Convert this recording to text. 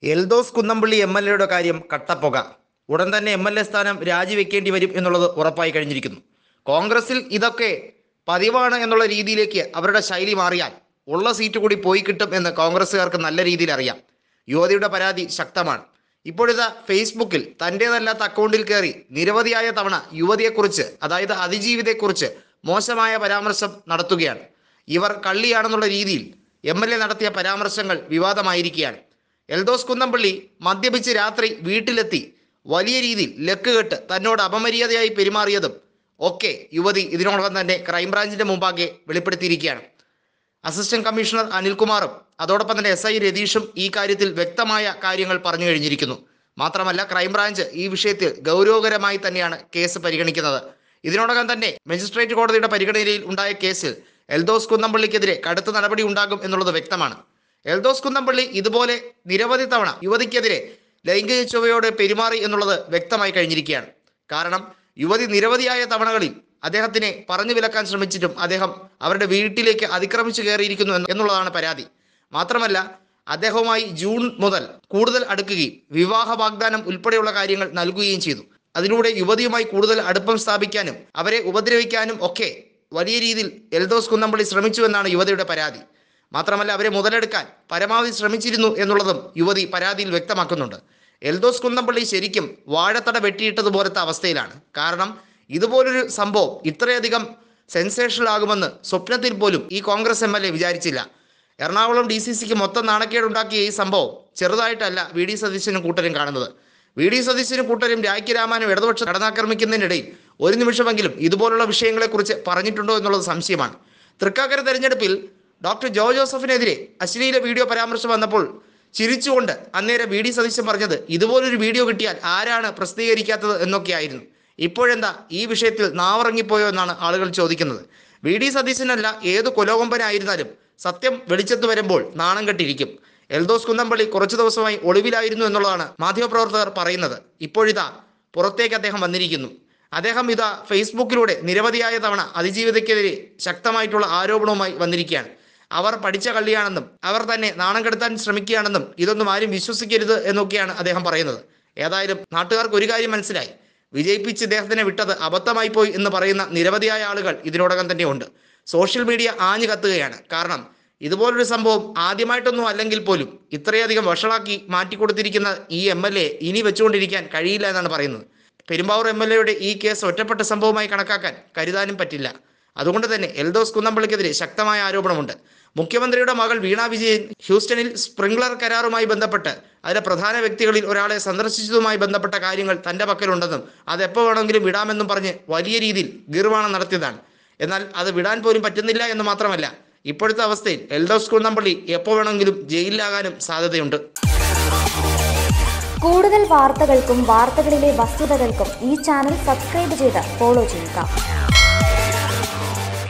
Eldhose Kunnampally M L എയുടെ കാര്യം കട്ടപ്പുക ഉടൻ തന്നെ എം എൽ എ സ്ഥാനം രാജിവെക്കേണ്ടി വരും എന്നുള്ളത് ഉറപ്പായി കഴിഞ്ഞിരിക്കുന്നു കോൺഗ്രസിൽ ഇതൊക്കെ പതിവാണ് എന്നുള്ള രീതിയിലേക്ക് അവരുടെ ശൈലി മാറിയാൽ ഉള്ള സീറ്റ് കൂടി പോയി കിട്ടും എന്ന് കോൺഗ്രസ്സുകാർക്ക് നല്ല രീതിയിൽ അറിയാം യുവതിയുടെ പരാതി ശക്തമാണ് ഇപ്പോഴിതാ ഫേസ്ബുക്കിൽ തൻ്റേതല്ലാത്ത അക്കൗണ്ടിൽ കയറി നിരവധിയായ തവണ യുവതിയെക്കുറിച്ച് അതായത് അതിജീവിതയെക്കുറിച്ച് മോശമായ പരാമർശം നടത്തുകയാണ് ഇവർ കള്ളിയാണെന്നുള്ള രീതിയിൽ എം എൽ എ നടത്തിയ പരാമർശങ്ങൾ വിവാദമായിരിക്കുകയാണ് എൽദോസ് കുന്നംപള്ളി മദ്യപിച്ച് രാത്രി വീട്ടിലെത്തി വലിയ രീതിയിൽ ലക്ക് കെട്ട് തന്നോട് അപമര്യാദയായി പെരുമാറിയതും ഒക്കെ യുവതി ഇതിനോടൊപ്പം തന്നെ ക്രൈംബ്രാഞ്ചിന്റെ മുമ്പാകെ വെളിപ്പെടുത്തിയിരിക്കുകയാണ് അസിസ്റ്റന്റ് കമ്മീഷണർ അനിൽകുമാറും അതോടൊപ്പം തന്നെ എസ് ഐ രതീഷും ഈ കാര്യത്തിൽ വ്യക്തമായ കാര്യങ്ങൾ പറഞ്ഞു കഴിഞ്ഞിരിക്കുന്നു മാത്രമല്ല ക്രൈംബ്രാഞ്ച് ഈ വിഷയത്തിൽ ഗൗരവകരമായി തന്നെയാണ് കേസ് പരിഗണിക്കുന്നത് ഇതിനോടകം തന്നെ മജിസ്ട്രേറ്റ് കോടതിയുടെ പരിഗണനയിൽ ഉണ്ടായ കേസിൽ എൽദോസ് കുന്നംപള്ളിക്കെതിരെ കടുത്ത നടപടി ഉണ്ടാകും എന്നുള്ളത് വ്യക്തമാണ് എൽദോസ് കുന്നംപള്ളി ഇതുപോലെ നിരവധി തവണ യുവതിക്കെതിരെ ലൈംഗിക ചൊവ്വയോടെ പെരുമാറി എന്നുള്ളത് വ്യക്തമായി കഴിഞ്ഞിരിക്കുകയാണ് കാരണം യുവതി നിരവധിയായ തവണകളിൽ അദ്ദേഹത്തിനെ പറഞ്ഞു വിലക്കാൻ ശ്രമിച്ചിട്ടും അദ്ദേഹം അവരുടെ വീട്ടിലേക്ക് അതിക്രമിച്ചു കയറിയിരിക്കുന്നു എന്ന് എന്നുള്ളതാണ് പരാതി മാത്രമല്ല അദ്ദേഹവുമായി ജൂൺ മുതൽ കൂടുതൽ അടുക്കുകയും വിവാഹ വാഗ്ദാനം ഉൾപ്പെടെയുള്ള കാര്യങ്ങൾ നൽകുകയും ചെയ്തു അതിലൂടെ യുവതിയുമായി കൂടുതൽ അടുപ്പം സ്ഥാപിക്കാനും അവരെ ഉപദ്രവിക്കാനും ഒക്കെ വലിയ രീതിയിൽ എൽദോസ് കുന്നംപള്ളി ശ്രമിച്ചു എന്നാണ് യുവതിയുടെ പരാതി മാത്രമല്ല അവരെ മുതലെടുക്കാൻ പരമാവധി ശ്രമിച്ചിരുന്നു എന്നുള്ളതും യുവതി പരാതിയിൽ വ്യക്തമാക്കുന്നുണ്ട് എൽദോസ് കുന്നംപള്ളി ശരിക്കും വാഴത്തട വെട്ടിയിട്ടതുപോലത്തെ അവസ്ഥയിലാണ് കാരണം ഇതുപോലൊരു സംഭവം ഇത്രയധികം സെൻസേഷണൽ ആകുമെന്ന് സ്വപ്നത്തിൽ പോലും ഈ കോൺഗ്രസ് എം എൽ എ വിചാരിച്ചില്ല എറണാകുളം ഡി സി സിക്ക് മൊത്തം നാണക്കേടുണ്ടാക്കിയ ഈ സംഭവം ചെറുതായിട്ടല്ല വി ഡി സതീശനും കൂട്ടരും കാണുന്നത് വി ഡി സതീശനും കൂട്ടരും രാഖി രാമാനും ഇടതുപക്ഷം കടന്നാക്രമിക്കുന്നതിനിടയിൽ ഒരു നിമിഷമെങ്കിലും ഇതുപോലുള്ള വിഷയങ്ങളെക്കുറിച്ച് പറഞ്ഞിട്ടുണ്ടോ എന്നുള്ളത് സംശയമാണ് തൃക്കാക്കര തെരഞ്ഞെടുപ്പിൽ ഡോക്ടർ ജോ ജോസഫിനെതിരെ അശ്ലീല വീഡിയോ പരാമർശം വന്നപ്പോൾ ചിരിച്ചുകൊണ്ട് അന്നേരം വി ഡി സതീശൻ പറഞ്ഞത് ഇതുപോലൊരു വീഡിയോ കിട്ടിയാൽ ആരാണ് പ്രസിദ്ധീകരിക്കാത്തത് എന്നൊക്കെയായിരുന്നു ഇപ്പോഴെന്താ ഈ വിഷയത്തിൽ നാവറങ്ങിപ്പോയോ എന്നാണ് ആളുകൾ ചോദിക്കുന്നത് വി ഡി സതീശനല്ല ഏത് കൊലോകൊമ്പനായിരുന്നാലും സത്യം വെളിച്ചത്ത് വരുമ്പോൾ നാണം കെട്ടിരിക്കും എൽദോസ് കുന്നംപള്ളി കുറച്ചു ദിവസമായി ഒളിവിലായിരുന്നു എന്നുള്ളതാണ് മാധ്യമപ്രവർത്തകർ പറയുന്നത് ഇപ്പോഴിതാ പുറത്തേക്ക് അദ്ദേഹം വന്നിരിക്കുന്നു അദ്ദേഹം ഇതാ ഫേസ്ബുക്കിലൂടെ നിരവധിയായ തവണ അതിജീവിതയ്ക്കെതിരെ ശക്തമായിട്ടുള്ള ആരോപണവുമായി വന്നിരിക്കുകയാണ് അവർ പഠിച്ച കള്ളിയാണെന്നും അവർ തന്നെ നാണം കെടുത്താൻ ശ്രമിക്കുകയാണെന്നും ഇതൊന്നും ആരും വിശ്വസിക്കരുത് എന്നൊക്കെയാണ് അദ്ദേഹം പറയുന്നത് ഏതായാലും നാട്ടുകാർക്ക് ഒരു കാര്യം മനസ്സിലായി വിജയിപ്പിച്ച് ഇദ്ദേഹത്തിനെ വിട്ടത് അബദ്ധമായി പോയി എന്ന് പറയുന്ന നിരവധിയായ ആളുകൾ ഇതിനോടകം തന്നെ ഉണ്ട് സോഷ്യൽ മീഡിയ ആഞ്ഞു കത്തുകയാണ് കാരണം ഇതുപോലൊരു സംഭവം ആദ്യമായിട്ടൊന്നും അല്ലെങ്കിൽ പോലും ഇത്രയധികം വഷളാക്കി മാറ്റിക്കൊടുത്തിരിക്കുന്ന ഈ എം എൽ എ ഇനി വെച്ചുകൊണ്ടിരിക്കാൻ കഴിയില്ല എന്നാണ് പറയുന്നത് പെരുമ്പാവൂർ എം എൽ എയുടെ ഈ കേസ് ഒറ്റപ്പെട്ട സംഭവമായി കണക്കാക്കാൻ കരുതാനും പറ്റില്ല അതുകൊണ്ട് തന്നെ എൽദോസ് കുന്നമ്പള്ളിക്കെതിരെ ശക്തമായ ആരോപണമുണ്ട് മുഖ്യമന്ത്രിയുടെ മകൾ വീണ വിജയൻ ഹ്യൂസ്റ്റണിൽ സ്പ്രിംഗ്ലർ കരാറുമായി ബന്ധപ്പെട്ട് അതിലെ പ്രധാന വ്യക്തികളിൽ ഒരാളെ സന്ദർശിച്ചതുമായി ബന്ധപ്പെട്ട കാര്യങ്ങൾ തൻ്റെ പക്കലുണ്ടെന്നും അത് എപ്പോൾ വേണമെങ്കിലും വിടാമെന്നും പറഞ്ഞ് വലിയ രീതിയിൽ ഗീർവാണം നടത്തിയതാണ് എന്നാൽ അത് വിടാൻ പോലും പറ്റുന്നില്ല എന്ന് മാത്രമല്ല ഇപ്പോഴത്തെ അവസ്ഥയിൽ എൽദോസ് കുന്നമ്പള്ളി എപ്പോൾ വേണമെങ്കിലും ജയിലിലാകാനും സാധ്യതയുണ്ട് കൂടുതൽ വാർത്തകൾക്കും വാർത്തകളിലെ വസ്തുതകൾക്കും ഈ ചാനൽ സബ്സ്ക്രൈബ് ചെയ്ത് ഫോളോ ചെയ്യുക